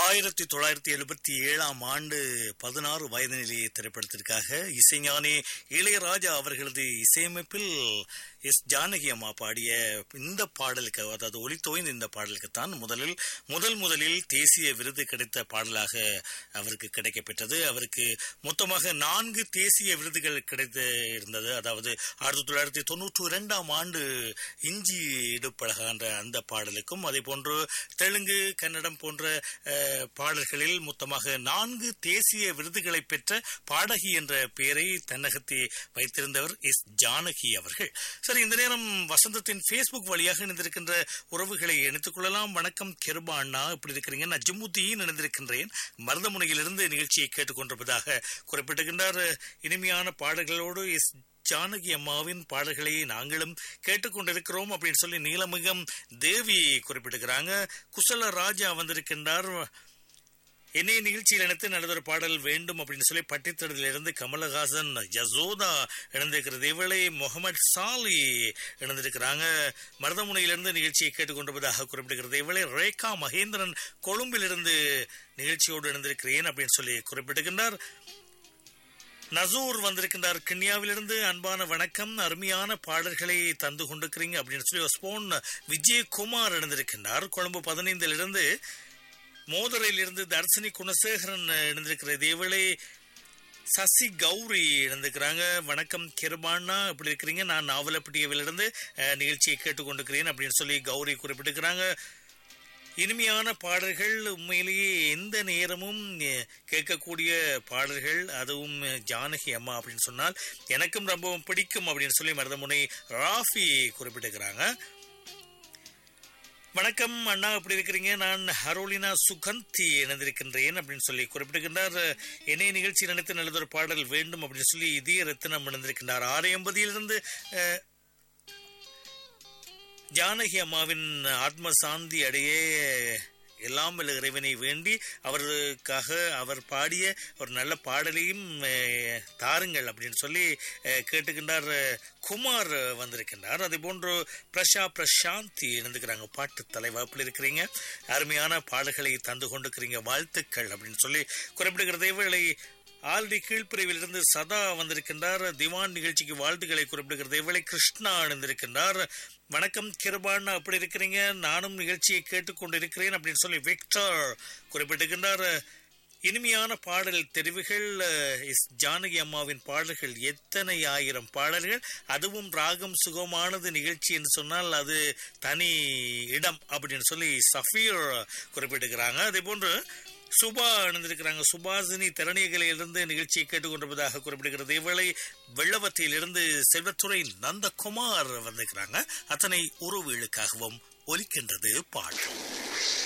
ஆயிரத்தி தொள்ளாயிரத்தி எழுபத்தி ஏழாம் ஆண்டு பதினாறு வயதினிலே திரைப்படத்திற்காக இசைஞானி இளையராஜா அவர்களது இசையமைப்பில் எஸ் ஜானகி அம்மா பாடிய இந்த பாடலுக்கு அதாவது ஒளித்தோய்ந்த இந்த பாடலுக்குத்தான் முதலில் முதல் முதலில் தேசிய விருது கிடைத்த பாடலாக அவருக்கு கிடைக்கப்பெற்றது அவருக்கு மொத்தமாக நான்கு தேசிய விருதுகள் கிடைத்து இருந்தது அதாவது ஆயிரத்தி தொள்ளாயிரத்தி தொன்னூற்றி இரண்டாம் ஆண்டு இஞ்சி இடுப்பழகான்ற அந்த பாடலுக்கும் அதே போன்று தெலுங்கு கன்னடம் போன்ற அஹ், பாடல்களில் மொத்தமாக நான்கு தேசிய விருதுகளை பெற்ற பாடகி என்ற பெயரை தன்னகத்தே வைத்திருந்தவர் எஸ் ஜானகி அவர்கள் சரி இந்த நேரம் வசந்தத்தின் ஃபேஸ்புக் வழியாக இணைந்திருக்கின்ற உறவுகளை இணைத்துக் கொள்ளலாம் வணக்கம் கெருபா அண்ணா இப்படி இருக்கிறீங்க நான் ஜிம்முத்தியின் இணைந்திருக்கின்றேன் மருதமுனையிலிருந்து நிகழ்ச்சியை கேட்டுக்கொண்டிருப்பதாக குறிப்பிட்டிருக்கின்றார் இனிமையான பாடல்களோடு எஸ் ஜானகி அம்மாவின் பாடல்களை நாங்களும் கேட்டுக்கொண்டிருக்கிறோம் அப்படின்னு சொல்லி நீலமிகம் தேவி குறிப்பிட்டிருக்கிறாங்க குசல ராஜா வந்திருக்கின்றார் என்னை நிகழ்ச்சியில் இணைத்து நல்லதொரு பாடல் வேண்டும் அப்படின்னு சொல்லி பட்டித்தடத்திலிருந்து கமலஹாசன் யசோதா இணைந்திருக்கிறது இவளை முகமது சாலி இணைந்திருக்கிறாங்க மருதமுனையிலிருந்து நிகழ்ச்சியை கேட்டுக்கொண்டிருப்பதாக குறிப்பிடுகிறது இவளை ரேகா மகேந்திரன் கொழும்பிலிருந்து நிகழ்ச்சியோடு இணைந்திருக்கிறேன் அப்படின்னு சொல்லி குறிப்பிட்டிருக்கின்றார் நசூர் வந்திருக்கின்றார் கிண்ணியாவிலிருந்து அன்பான வணக்கம் அருமையான பாடல்களை தந்து கொண்டிருக்கிறீங்க அப்படின்னு சொல்லி ஸ்போன் விஜயகுமார் இணைந்திருக்கின்றார் கொழும்பு பதினைந்திலிருந்து மோதரையிலிருந்து தர்சினி குணசேகரன் இணைந்திருக்கிற இதேவேளை சசி கௌரி இணைந்திருக்கிறாங்க வணக்கம் கிருபானா இப்படி இருக்கிறீங்க நான் நாவலப்பட்டியவிலிருந்து அஹ், நிகழ்ச்சியை கேட்டுக்கொண்டிருக்கிறேன் அப்படின்னு சொல்லி கௌரி குறிப்பிட்டிருக்கிறாங்க இனிமையான பாடல்கள் உண்மையிலேயே எந்த நேரமும் அஹ், கேட்கக்கூடிய பாடல்கள் அதுவும் அஹ், ஜானகி அம்மா அப்படின்னு சொன்னால் எனக்கும் ரொம்பவும் பிடிக்கும் அப்படின்னு சொல்லி மருதமுனை ராஃபி குறிப்பிட்டிருக்கிறாங்க வணக்கம் அண்ணா எப்படி இருக்கிறீங்க நான் ஹரோலினா சுகந்தி இணைந்திருக்கின்றேன் அப்படின்னு சொல்லி குறிப்பிட்டிருக்கின்றார் என்னை நிகழ்ச்சி நினைத்து நல்லதொரு பாடல் வேண்டும் அப்படின்னு சொல்லி இதய ரத்தினம் இணைந்திருக்கின்றார் ஆறு எண்பதிலிருந்து அஹ், ஜானகி அம்மாவின் ஆத்ம சாந்தி அடைய எல்லாம் வல்ல இறைவனை வேண்டி அவருக்காக அவர் பாடிய ஒரு நல்ல பாடலையும் அஹ், தாருங்கள் அப்படின்னு சொல்லி அஹ், கேட்டுக்கின்றார் அஹ், குமார் வந்திருக்கின்றார் அதே போன்று பிரஷா பிரசாந்தி இணைந்துக்கிறாங்க பாட்டு தலைவர் அப்படி இருக்கிறீங்க அருமையான பாடல்களை தந்து கொண்டிருக்கிறீங்க வாழ்த்துக்கள் அப்படின்னு சொல்லி குறிப்பிடுகிறதே வேளை ஆல்டி கீழ்ப்பிரிவிலிருந்து சதா வந்திருக்கின்றார் திவான் நிகழ்ச்சிக்கு வாழ்த்துக்களை குறிப்பிடுகிறது இவளை கிருஷ்ணா அணிந்திருக்கின்றார் வணக்கம் கிருபான் அப்படி இருக்கிறீங்க நானும் நிகழ்ச்சியை கேட்டுக்கொண்டிருக்கிறேன் அப்படின்னு சொல்லி விக்டர் குறிப்பிட்டிருக்கின்றார் இனிமையான பாடல் தெரிவுகள் அஹ், எஸ் ஜானகி அம்மாவின் பாடல்கள் எத்தனை ஆயிரம் பாடல்கள் அதுவும் ராகம் சுகமானது நிகழ்ச்சி என்று சொன்னால் அது தனி இடம் அப்படின்னு சொல்லி சஃபீர் குறிப்பிட்டிருக்கிறாங்க அதே போன்று சுபா இணைந்திருக்கிறாங்க சுபாசினி திறனிகளிலிருந்து நிகழ்ச்சியை கேட்டுக்கொண்டிருப்பதாக குறிப்பிடுகிறது இவளை வெள்ளவத்தியிலிருந்து செல்வத்துறை நந்தகுமார் வந்திருக்கிறாங்க அத்தனை உறவுகளுக்காகவும் ஒலிக்கின்றது பாடல்